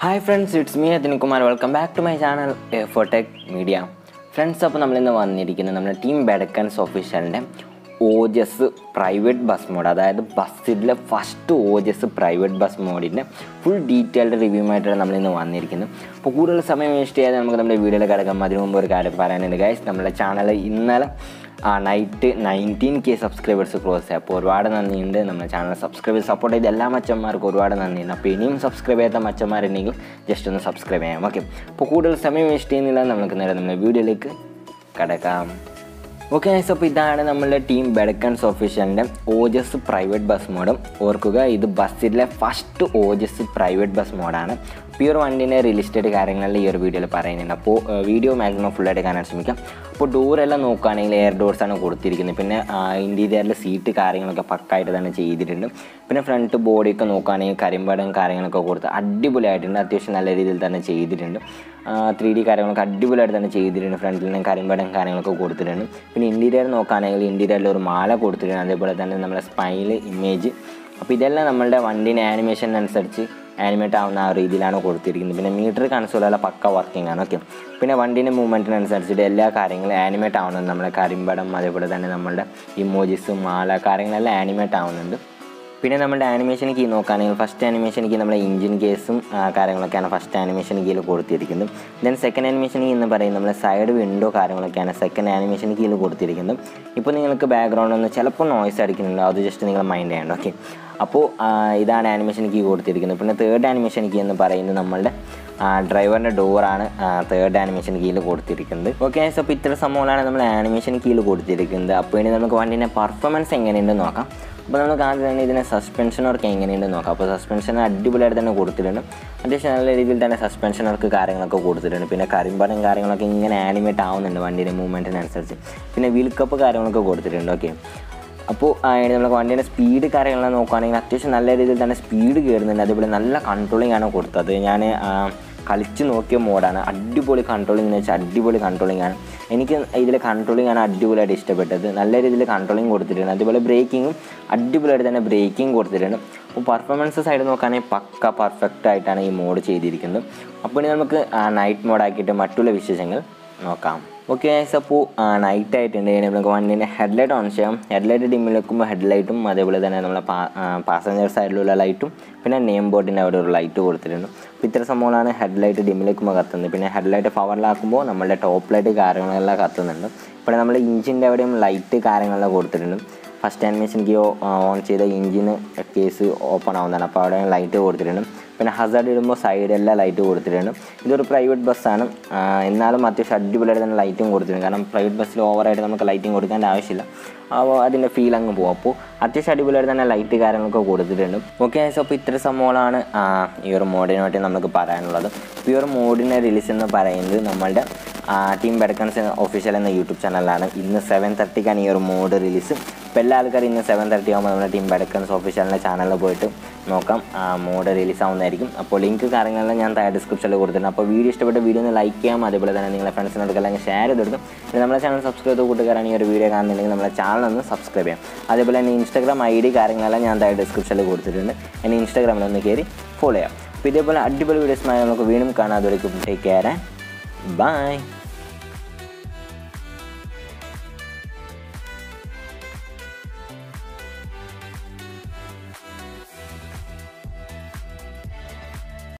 hi friends it's me Athin Kumar welcome back to my channel ഫോട്ടെക് media friends അപ്പോൾ നമ്മളിന്ന് വന്നിരിക്കുന്നത് നമ്മുടെ ടീം ബെഡക്കൻസ് ഒഫീഷ്യലിൻ്റെ ഓജസ് പ്രൈവറ്റ് ബസ് മോഡ് അതായത് ബസ്സിലെ ഫസ്റ്റ് ഓജസ് പ്രൈവറ്റ് ബസ് മോഡിൻ്റെ ഫുൾ ഡീറ്റെയിൽഡ് റിവ്യൂമായിട്ടാണ് നമ്മളിന്ന് വന്നിരിക്കുന്നത് അപ്പോൾ കൂടുതൽ സമയം വേസ്റ്റ് ചെയ്യാതെ നമുക്ക് നമ്മുടെ വീഡിയോയിൽ കിടക്കാം അതിനു മുമ്പ് ഒരു കാര്യം പറയാനുണ്ട് ഗൈസ് നമ്മുടെ ചാനൽ ഇന്നലെ ആ night nineteen K subscribers cross ആയി അപ്പോൾ ഒരുപാട് നന്ദിയുണ്ട് നമ്മുടെ ചാനൽ സബ്സ്ക്രൈബ് സപ്പോർട്ട് ചെയ്ത എല്ലാ മച്ചന്മാർക്കും ഒരുപാട് നന്ദിയുണ്ട് അപ്പോൾ ഇനിയും സബ്സ്ക്രൈബ് ചെയ്യാത്ത മച്ചന്മാരുണ്ടെങ്കിൽ ജസ്റ്റ് ഒന്ന് സബ്സ്ക്രൈബ് ചെയ്യാം ഓക്കെ അപ്പോൾ കൂടുതൽ സമയം വേസ്റ്റ് ചെയ്യുന്നില്ല നമുക്ക് നേരെ നമ്മുടെ വീഡിയോയിലേക്ക് കിടക്കാം ഓക്കെ അപ്പോൾ ഇതാണ് നമ്മളുടെ ടീം ബെഡക്കൻസ് ഒഫീഷ്യലിൻ്റെ ഓജസ് പ്രൈവറ്റ് ബസ് മോഡും ഓർക്കുക ഇത് ബസ്സിലെ ഫസ്റ്റ് ഓജസ് പ്രൈവറ്റ് ബസ് മോഡാണ് അപ്പോൾ ഈ ഒരു വണ്ടീൻ്റെ റിയൽ കാര്യങ്ങളിൽ ഈ ഒരു വീഡിയോയിൽ പറയുന്നുണ്ട് അപ്പോൾ വീഡിയോ മാക്സിമം ഫുള്ളായിട്ട് കാണാൻ ശ്രമിക്കാം അപ്പോൾ ഡോറെല്ലാം നോക്കുകയാണെങ്കിൽ എയർ ഡോർസാണ് കൊടുത്തിരിക്കുന്നത് പിന്നെ ഇൻറ്റീരിയറിൽ സീറ്റ് കാര്യങ്ങളൊക്കെ പക്കായിട്ട് തന്നെ ചെയ്തിട്ടുണ്ട് പിന്നെ ഫ്രണ്ട് ബോഡിയൊക്കെ നോക്കുകയാണെങ്കിൽ കരിമ്പടം കാര്യങ്ങളൊക്കെ കൊടുത്ത് അടിപൊളിയായിട്ടുണ്ട് അത്യാവശ്യം നല്ല രീതിയിൽ തന്നെ ചെയ്തിട്ടുണ്ട് ത്രീ ഡി കാര്യങ്ങളൊക്കെ അടിപൊളിയായിട്ട് തന്നെ ചെയ്തിട്ടുണ്ട് ഫ്രണ്ടിലും കരിമ്പടം കാര്യങ്ങളൊക്കെ കൊടുത്തിട്ടുണ്ട് പിന്നെ ഇൻറ്റീരിയർ നോക്കുകയാണെങ്കിൽ ഇൻറ്റീരിയറിൽ ഒരു മാല കൊടുത്തിട്ടുണ്ട് അതേപോലെ തന്നെ നമ്മുടെ സ്പൈൽ ഇമേജ് അപ്പോൾ ഇതെല്ലാം നമ്മളുടെ വണ്ടീൻ്റെ ആനിമേഷൻ അനുസരിച്ച് ആനിമേറ്റ് ആവുന്ന ആ രീതിയിലാണ് കൊടുത്തിരിക്കുന്നത് പിന്നെ മീറ്റർ കൺസോളെല്ലാം പക്ക വർക്കിംഗ് ആണ് ഓക്കെ പിന്നെ വണ്ടീൻ്റെ മൂവ്മെൻറ്റിനനുസരിച്ചിട്ട് എല്ലാ കാര്യങ്ങളും ആനിമേറ്റ് ആവുന്നുണ്ട് നമ്മളെ കരിമ്പടം അതേപോലെ തന്നെ നമ്മളുടെ ഇമോജിസും മാല കാര്യങ്ങളെല്ലാം ആനിമേറ്റ് ആവുന്നുണ്ട് പിന്നെ നമ്മുടെ ആനിമേഷൻ കീ നോക്കുകയാണെങ്കിൽ ഫസ്റ്റ് ആനിമേഷൻ കീ നമ്മുടെ എഞ്ചിൻ കേസും കാര്യങ്ങളൊക്കെയാണ് ഫസ്റ്റ് ആനിമേഷൻ കീയിൽ കൊടുത്തിരിക്കുന്നത് ദെൻ സെക്കൻഡ് ആനിമേഷൻ കീ എന്ന് പറയുന്നത് നമ്മുടെ സൈഡ് വിൻഡോ കാര്യങ്ങളൊക്കെയാണ് സെക്കൻഡ് ആനിമേഷൻ കീയിൽ കൊടുത്തിരിക്കുന്നത് ഇപ്പോൾ നിങ്ങൾക്ക് ബാക്ക്ഗ്രൗണ്ട് ഒന്ന് ചിലപ്പോൾ നോയ്സ് അടിക്കുന്നുണ്ടോ അത് ജസ്റ്റ് നിങ്ങൾ മൈൻഡ് ചെയ്യണം ഓക്കെ അപ്പോൾ ഇതാണ് ആനിമേഷൻ കീ കൊടുത്തിരിക്കുന്നത് പിന്നെ തേർഡ് ആനിമേഷൻ കീ എന്ന് പറയുന്നത് നമ്മളുടെ ഡ്രൈവറിൻ്റെ ഡോറാണ് തേർഡ് ആനിമേഷൻ കീയിൽ കൊടുത്തിരിക്കുന്നത് ഓക്കെ സോ അപ്പോൾ ഇത്ര സംഭവങ്ങളാണ് നമ്മൾ ആനിമേഷൻ കീയിൽ കൊടുത്തിരിക്കുന്നത് അപ്പോൾ ഇനി നമുക്ക് വണ്ടീൻ്റെ പെർഫോമൻസ് എങ്ങനെയുണ്ടെന്ന് നോക്കാം അപ്പോൾ നമുക്ക് ആദ്യം തന്നെ ഇതിനെ സസ്പെൻഷൻ വർക്ക് എങ്ങനെയുണ്ടെന്ന് നോക്കാം അപ്പോൾ സസ്പെൻഷൻ അടിപൊളിയായിട്ട് തന്നെ കൊടുത്തിട്ടുണ്ട് അത്യാവശ്യം നല്ല രീതിയിൽ തന്നെ സസ്പെൻഷൻ വർക്ക് കാര്യങ്ങളൊക്കെ കൊടുത്തിട്ടുണ്ട് പിന്നെ കരിമ്പടം കാര്യങ്ങളൊക്കെ ഇങ്ങനെ ആനിമേറ്റ് ആവുന്നുണ്ട് വണ്ടീൻ്റെ മൂവ്മെൻറ്റിനനുസരിച്ച് പിന്നെ വീൽ കപ്പ് കാര്യങ്ങളൊക്കെ കൊടുത്തിട്ടുണ്ട് ഓക്കെ അപ്പോൾ അതിന് നമുക്ക് വണ്ടീൻ്റെ സ്പീഡ് കാര്യങ്ങളെല്ലാം നോക്കുകയാണെങ്കിൽ അത്യാവശ്യം നല്ല രീതിയിൽ തന്നെ സ്പീഡ് കയറുന്നുണ്ട് അതേപോലെ നല്ല കൺട്രോളിംഗ് ആണ് കൊടുത്തത് ഞാൻ കളിച്ച് നോക്കിയ മോഡാണ് അടിപൊളി കൺട്രോളിംഗ് എന്ന് വെച്ചാൽ അടിപൊളി കൺട്രോളിംഗ് ആണ് എനിക്ക് ഇതിൽ കൺട്രോളിംഗ് ആണ് അടിപൊളിയായിട്ട് ഇഷ്ടപ്പെട്ടത് നല്ല രീതിയിൽ കൺട്രോളിംഗ് കൊടുത്തിട്ടുണ്ട് അതുപോലെ ബ്രേക്കിങ്ങും അടിപൊളിയായിട്ട് തന്നെ ബ്രേക്കിംഗ് കൊടുത്തിട്ടുണ്ട് അപ്പോൾ പെർഫോമൻസ് സൈഡ് നോക്കുകയാണെങ്കിൽ പക്ക പെർഫെക്റ്റ് ആയിട്ടാണ് ഈ മോഡ് ചെയ്തിരിക്കുന്നത് അപ്പോൾ ഇനി നമുക്ക് നൈറ്റ് മോഡാക്കിയിട്ട് മറ്റുള്ള വിശേഷങ്ങൾ നോക്കാം ഓക്കെ ഗൈസ് അപ്പോൾ നൈറ്റ് ആയിട്ടുണ്ട് നമുക്ക് വണ്ടിൻ്റെ ഹെഡ്ലൈറ്റ് ഓൺ ചെയ്യാം ഹെഡ്ലൈറ്റ് ഡിമ്മിൽ വെക്കുമ്പോൾ ഹെഡ്ലൈറ്റും അതേപോലെ തന്നെ നമ്മളെ പാസഞ്ചർ സൈഡിലുള്ള ലൈറ്റും പിന്നെ നെയിം ബോർഡിൻ്റെ അവിടെ ഒരു ലൈറ്റ് കൊടുത്തിട്ടുണ്ട് അപ്പോൾ ഇത്ര സംഭവങ്ങളാണ് ഹെഡ്ലൈറ്റ് ഡിമ്മിൽ വെക്കുമ്പോൾ കത്തുന്നത് പിന്നെ ഹെഡ്ലൈറ്റ് പവറിലാക്കുമ്പോൾ നമ്മളുടെ ടോപ്പ് ലൈറ്റ് കാര്യങ്ങളെല്ലാം കത്തുന്നുണ്ട് ഇപ്പോൾ നമ്മൾ ഇഞ്ചിൻ്റെ അവിടെയും ലൈറ്റ് കാര്യങ്ങളെല്ലാം കൊടുത്തിട്ടുണ്ട് ഫസ്റ്റ് ആനിമേഷൻ കീ ഓൺ ചെയ്ത ഇഞ്ചിന് കേസ് ഓപ്പൺ ആവുന്നതാണ് അപ്പോൾ അവിടെ ലൈറ്റ് കൊടുത്തിട്ടുണ്ട് പിന്നെ ഹസാർഡ് ഇടുമ്പോൾ സൈഡെല്ലാം ലൈറ്റ് കൊടുത്തിട്ടുണ്ട് ഇതൊരു പ്രൈവറ്റ് ബസ്സാണ് എന്നാലും അത്യാവശ്യം അടിപൊളിയായിട്ട് തന്നെ ലൈറ്റും കൊടുത്തിട്ടുണ്ട് കാരണം പ്രൈവറ്റ് ബസ്സിൽ ഓവറായിട്ട് നമുക്ക് ലൈറ്റിംഗ് കൊടുക്കേണ്ട ആവശ്യമില്ല അപ്പോൾ അതിൻ്റെ ഫീൽ അങ്ങ് പോകും അപ്പോൾ അത്യാവശ്യം അടിപൊളിയായിട്ട് തന്നെ ലൈറ്റ് കാര്യങ്ങളൊക്കെ കൊടുത്തിട്ടുണ്ട് ഓക്കെ സോ അപ്പോൾ ഇത്ര സംഭവങ്ങളാണ് ഈ ഒരു മോഡിനായിട്ട് നമുക്ക് പറയാനുള്ളത് ഈ ഒരു മോഡിനെ റിലീസ് എന്ന് പറയുന്നത് നമ്മളുടെ ടീം ബെഡക്കൻസ് ഒഫീഷ്യൽ എന്ന യൂട്യൂബ് ചാനലാണ് ഇന്ന് സെവൻ തർട്ടിക്കാണ് ഈ ഒരു മോഡ് റിലീസ് ഇപ്പോൾ എല്ലാ ആൾക്കാരും ഇന്ന് സെവൻ തർട്ടി ആകുമ്പോൾ നമ്മുടെ ടീം ബെഡക്കൻസ് ഒഫീഷ്യലിൻ്റെ ചാനലിൽ പോയിട്ട് നോക്കാം മോഡ് റിലീസ് ആവുന്നതായിരിക്കും അപ്പോൾ ലിങ്ക് കാര്യങ്ങളെല്ലാം ഞാൻ താഴെ ഡിസ്ക്രിപ്ഷനിൽ കൊടുത്തിട്ടുണ്ട് അപ്പോൾ വീഡിയോ ഇഷ്ടപ്പെട്ട വീഡിയോ ഒന്ന് ലൈക്ക് ചെയ്യാം അതേപോലെ തന്നെ നിങ്ങളുടെ ഫ്രണ്ട്സിനോടൊക്കെല്ലാം ഷെയർ ചെയ്ത് കൊടുക്കും പിന്നെ നമ്മുടെ ചാനൽ സബ്സ്ക്രൈബ് ചെയ്ത് കൂട്ടുകാരാണ് ഈ ഒരു വീഡിയോ കാണുന്നുണ്ടെങ്കിൽ നമ്മുടെ ചാനൽ ഒന്ന് സബ്സ്ക്രൈബ് ചെയ്യാം അതേപോലെ തന്നെ ഇൻസ്റ്റാഗ്രാം ഐ ഡി കാര്യങ്ങളെല്ലാം ഞാൻ താഴെ ഡിസ്ക്രിപ്ഷനിൽ കൊടുത്തിട്ടുണ്ട് എന്നെ ഇൻസ്റ്റാഗ്രാമിൽ ഒന്ന് കയറി ഫോളോ ചെയ്യാം അപ്പോൾ ഇതേപോലെ അടിപൊളി വീഡിയോസുമായി നമുക്ക് വീണ്ടും കാണാതെ ടേക്ക് കെയർ ആൻഡ് ബൈ